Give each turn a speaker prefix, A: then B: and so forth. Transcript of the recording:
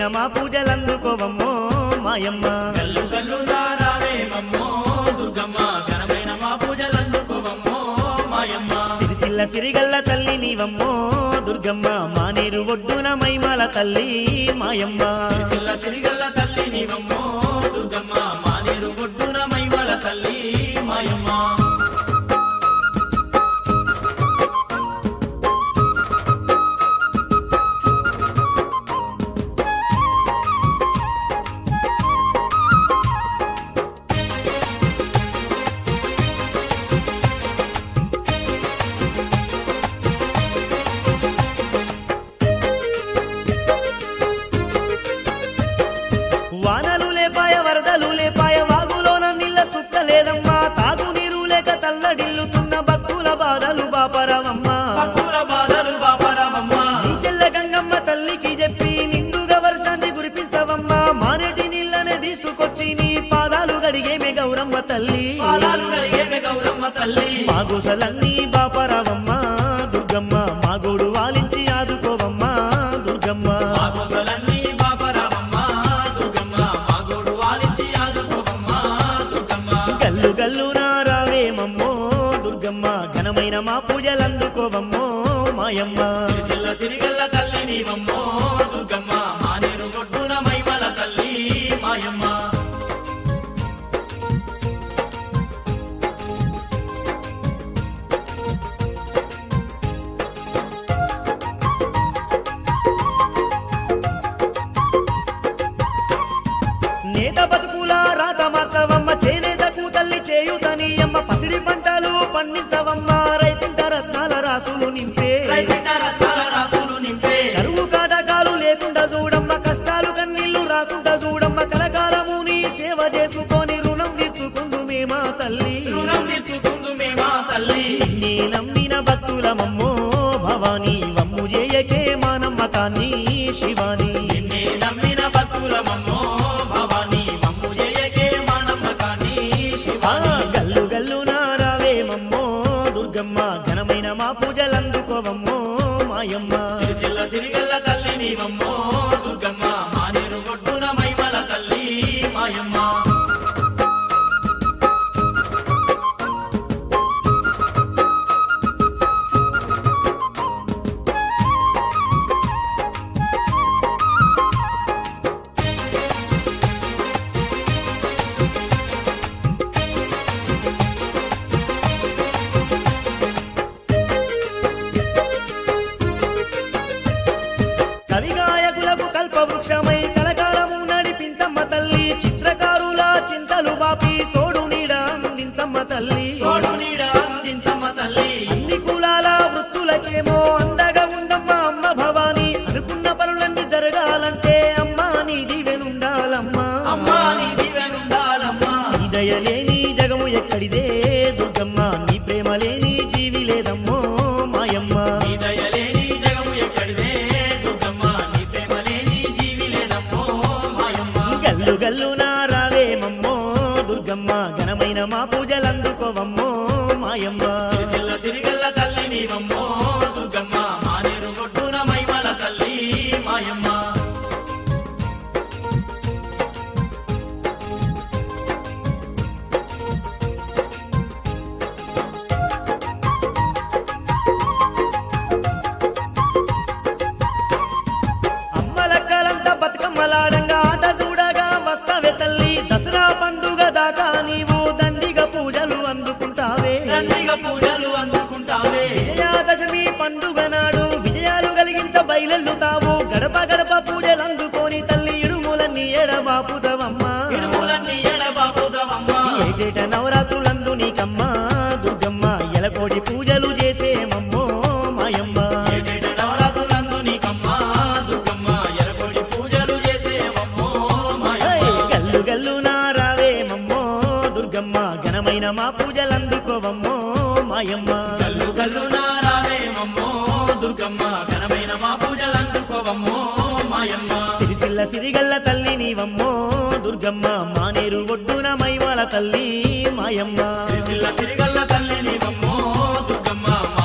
A: మా పూజలందుకోవమ్మో మాయమ్మ
B: గల్లు గల్లు రావేమమ్మో దుర్గమ్మ ఘనమైన మా పూజలందుకోవమ్మో మాయమ్మ
A: సిరిసిల్ల సిరిగల్ల తల్లి నీవమ్మో దుర్గమ్మ మానేరు ఒడ్డున మైమల తల్లి మాయమ్మ
B: సిరిసిల్ల సిరిగల్ల తల్లి నీవమ్మో దుర్గమ్మ మానేరు ఒడ్డున మైమల తల్లి మాయమ్మ
A: వానలు లేపాయ వరదలు లేపాయ వాగులోన నీళ్ళ సుక్క లేదమ్మా తాగునీరు లేక తల్లడిల్లుతున్న భక్తుల బాధలు బాపరవమ్మా
B: భక్తుల బాధలు బాపరామమ్మ
A: నీ చెల్ల గంగమ్మ తల్లికి చెప్పి నిండుగా వర్షాన్ని కురిపించవమ్మా మానేటి నీళ్ళనే తీసుకొచ్చి నీ పాదాలు గడిగేమే గౌరమ్మ తల్లి
B: పాదాలు కరిగేమే గౌరమ్మ తల్లి
A: మా గుసలన్నీ బాపరవమ్మా దుర్గమ్మ మా గోడు వాలించి ఆదుకోవమ్మా దుర్గమ్మ
B: మా కోసలన్నీ బాపరామమ్మ దుర్గమ్మ మా గోడు వాలించి ఆదుకోవమ్మ దుర్గమ్మ
A: గల్లు గల్లు నారావేమమ్మో దుర్గమ్మ ఘనమైన మా పూజలందుకోవమ్మో మాయమ్మ
B: సిరిసిల్ల సిరిగల్ల తల్లి నీవమ్మో దుర్గమ్మ మానేరు ఒడ్డున మైమల తల్లి మాయమ్మ
A: నేత బతుకుల రాత మార్తవమ్మ చేనేతకు తల్లి చేయుతని అమ్మ పసిడి పంటలు పండించవమ్మ రైతింట రత్నాల రాసులు నింపే
B: రైతింట రత్నాల రాసులు నింపే
A: కరువు కాటకాలు లేకుండా చూడమ్మ కష్టాలు కన్నీళ్లు రాకుండా చూడమ్మ కలకాలము నీ సేవ చేసుకొని రుణం తీర్చుకుందు మేమా తల్లి
B: రుణం తీర్చుకుందు మేమా తల్లి
A: నీ నమ్మిన భక్తులమమ్మో భవానీ వమ్ము చేయకే మా నమ్మకాన్ని శివాని
B: నిన్నే నమ్మిన భక్తులమమ్మో భవానీ మమ్ము జయకే మా నమ్మకాన్ని
A: ఆ
B: శివాని
A: గల్లు గల్లు నారావేమమ్మో దుర్గమ్మ ఘనమైన మా పూజలందుకోవమ్మో మాయమ్మ
B: సిరిసిల్ల సిరిగల్ల తల్లి నీవమ్మో దుర్గమ్మ మానేరు ఒడ్డున మైమల తల్లి మాయమ్మ
A: కవిగాయకులకు కల్పవృక్షమై కలకాలము నడిపించమ్మ తల్లి చిత్రకారుల చింతలు బాపి తోడు నీడ అందించమ్మ తల్లి
B: తోడు నీడ అందించమ్మ తల్లి
A: అన్ని కులాల వృత్తులకేమో అండగా ఉండమ్మ అమ్మ భవాని అనుకున్న పనులన్నీ జరగాలంటే అమ్మ నీ దీవెనుండాలమ్మా
B: అమ్మా నీ దీవెనుండాలమ్మా
A: నీ దయలేని జగము ఎక్కడిదే దుర్గమ్మ నీ ప్రేమ లేని జీవి లేదమ్మో మాయమ్మ
B: నీ దయలేని జగము ఎక్కడిదే దుర్గమ్మ నీ ప్రేమ లేని జీవి లేదమ్మో మాయమ్మ
A: గల్లు గల్లు నారావేమమ్మో దుర్గమ్మ ఘనమైన మా పూజలందుకోవమ్మో మాయమ్మ
B: సిరిసిల్ల సిరిగల్ల తల్లి నీవమ్మో దుర్గమ్మ మానేరు ఒడ్డున మైమల తల్లి మాయమ్మ
A: అమ్మలక్కలంతా బతుకమ్మలాడంగా ఆట చూడగా వస్తావే తల్లి దసరా పండుగ దాకా నీవు దండిగా పూజలు అందుకుంటావే
B: దండిగా పూజలు అందుకుంటావే
A: విజయాదశమి పండుగ నాడు విజయాలు కలిగింత బయలెల్లుతావు గడప గడప పూజలు అందుకొని తల్లి ఇడుములన్నీ ఎడబాపుదవమ్మా
B: ఇడుములన్నీ ఎడబాపుదవమ్మ
A: ఏటేట నవరాత్రులందు నీకమ్మ దుర్గమ్మ ఎలకోడి పూజలు చేసేమమ్మో మాయమ్మ
B: ఏటేట నవరాత్రులందు నీకమ్మ దుర్గమ్మ ఎరగొడి పూజలు చేసేవమ్మో
A: హై,
B: మాయమ్మ
A: గల్లు గల్లు నారావేమమ్మో దుర్గమ్మ ఘనమైన మా పూజలందుకోవమ్మో మాయమ్మ
B: గల్లు గల్లు నారావేమమ్మో దుర్గమ్మ ఘనమైన మా పూజలు అందుకోవమ్మో మాయమ్మ
A: సిరిసిల్ల సిరిగల్ల తల్లి నీవమ్మో దుర్గమ్మ మానేరు ఒడ్డున మైవాల తల్లి మాయమ్మ
B: సిరిసిల్ల సిరిగల్ల తల్లి నీవమ్మో దుర్గమ్మ